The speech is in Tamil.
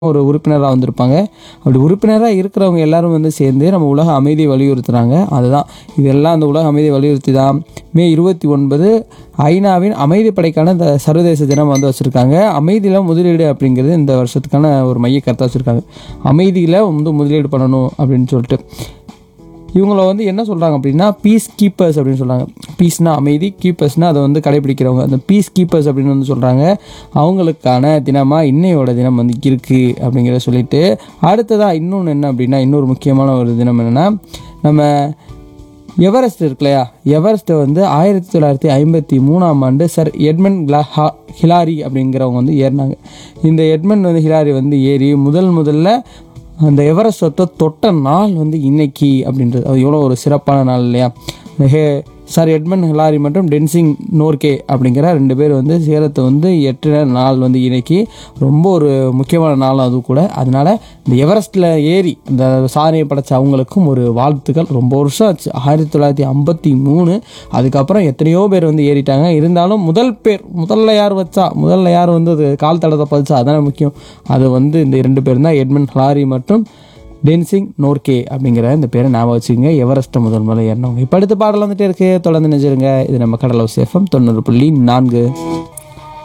ஒரு உறுப்பினராக வந்திருப்பாங்க அப்படி உறுப்பினராக இருக்கிறவங்க எல்லாரும் வந்து சேர்ந்து நம்ம உலக அமைதியை வலியுறுத்துறாங்க அதுதான் இதெல்லாம் அந்த உலக அமைதியை வலியுறுத்தி தான் மே இருபத்தி ஒன்பது ஐநாவின் அமைதி படைக்கான இந்த சர்வதேச தினம் வந்து வச்சுருக்காங்க அமைதியில் முதலீடு அப்படிங்கிறது இந்த வருஷத்துக்கான ஒரு மைய கருத்தாக வச்சுருக்காங்க அமைதியில் வந்து முதலீடு பண்ணணும் அப்படின்னு சொல்லிட்டு இவங்கள வந்து என்ன சொல்கிறாங்க அப்படின்னா பீஸ் கீப்பர்ஸ் அப்படின்னு சொல்கிறாங்க பீஸ்னா அமைதி கீப்பர்ஸ்னால் அதை வந்து கடைபிடிக்கிறவங்க அந்த பீஸ் கீப்பர்ஸ் அப்படின்னு வந்து சொல்கிறாங்க அவங்களுக்கான தினமாக இன்னையோட தினம் வந்து இருக்குது அப்படிங்கிறத சொல்லிட்டு அடுத்ததாக இன்னொன்று என்ன அப்படின்னா இன்னொரு முக்கியமான ஒரு தினம் என்னென்னா நம்ம எவரெஸ்ட் இருக்கு இல்லையா எவரெஸ்ட்டை வந்து ஆயிரத்தி தொள்ளாயிரத்தி ஐம்பத்தி மூணாம் ஆண்டு சர் எட்மன் கிளஹா ஹிலாரி அப்படிங்கிறவங்க வந்து ஏறினாங்க இந்த எட்மன் வந்து ஹிலாரி வந்து ஏறி முதல் முதல்ல அந்த எவரெஸ்ட்டை தொட்ட நாள் வந்து இன்னைக்கு அப்படின்றது அது எவ்வளோ ஒரு சிறப்பான நாள் இல்லையா இந்த ஹே சார் எட்மன் ஹிலாரி மற்றும் டென்சிங் நோர்கே அப்படிங்கிற ரெண்டு பேர் வந்து சேலத்தை வந்து எட்டு நாள் வந்து இன்னைக்கு ரொம்ப ஒரு முக்கியமான நாள் அது கூட அதனால இந்த எவரெஸ்ட்டில் ஏறி இந்த சாதனையை படைச்ச அவங்களுக்கும் ஒரு வாழ்த்துக்கள் ரொம்ப வருஷம் ஆச்சு ஆயிரத்தி தொள்ளாயிரத்தி ஐம்பத்தி மூணு அதுக்கப்புறம் எத்தனையோ பேர் வந்து ஏறிட்டாங்க இருந்தாலும் முதல் பேர் முதல்ல யார் வச்சா முதல்ல யார் வந்து அது கால் தடத்தை பதிச்சா அதானே முக்கியம் அது வந்து இந்த இரண்டு பேர் தான் எட்மன் ஹலாரி மற்றும் டென்சிங் நோர்கே அப்படிங்கிற இந்த பேரை ஞாபகம் வச்சுக்கோங்க எவரெஸ்ட்டை முதல் முதல்ல ஏறினவங்க இப்போ அடுத்த பாடல் வந்துட்டே இருக்கு தொடர்ந்து நினைச்சிருங்க இது நம்ம கடலோ சேஃபம் தொண்ணூறு புள்ளி நான்கு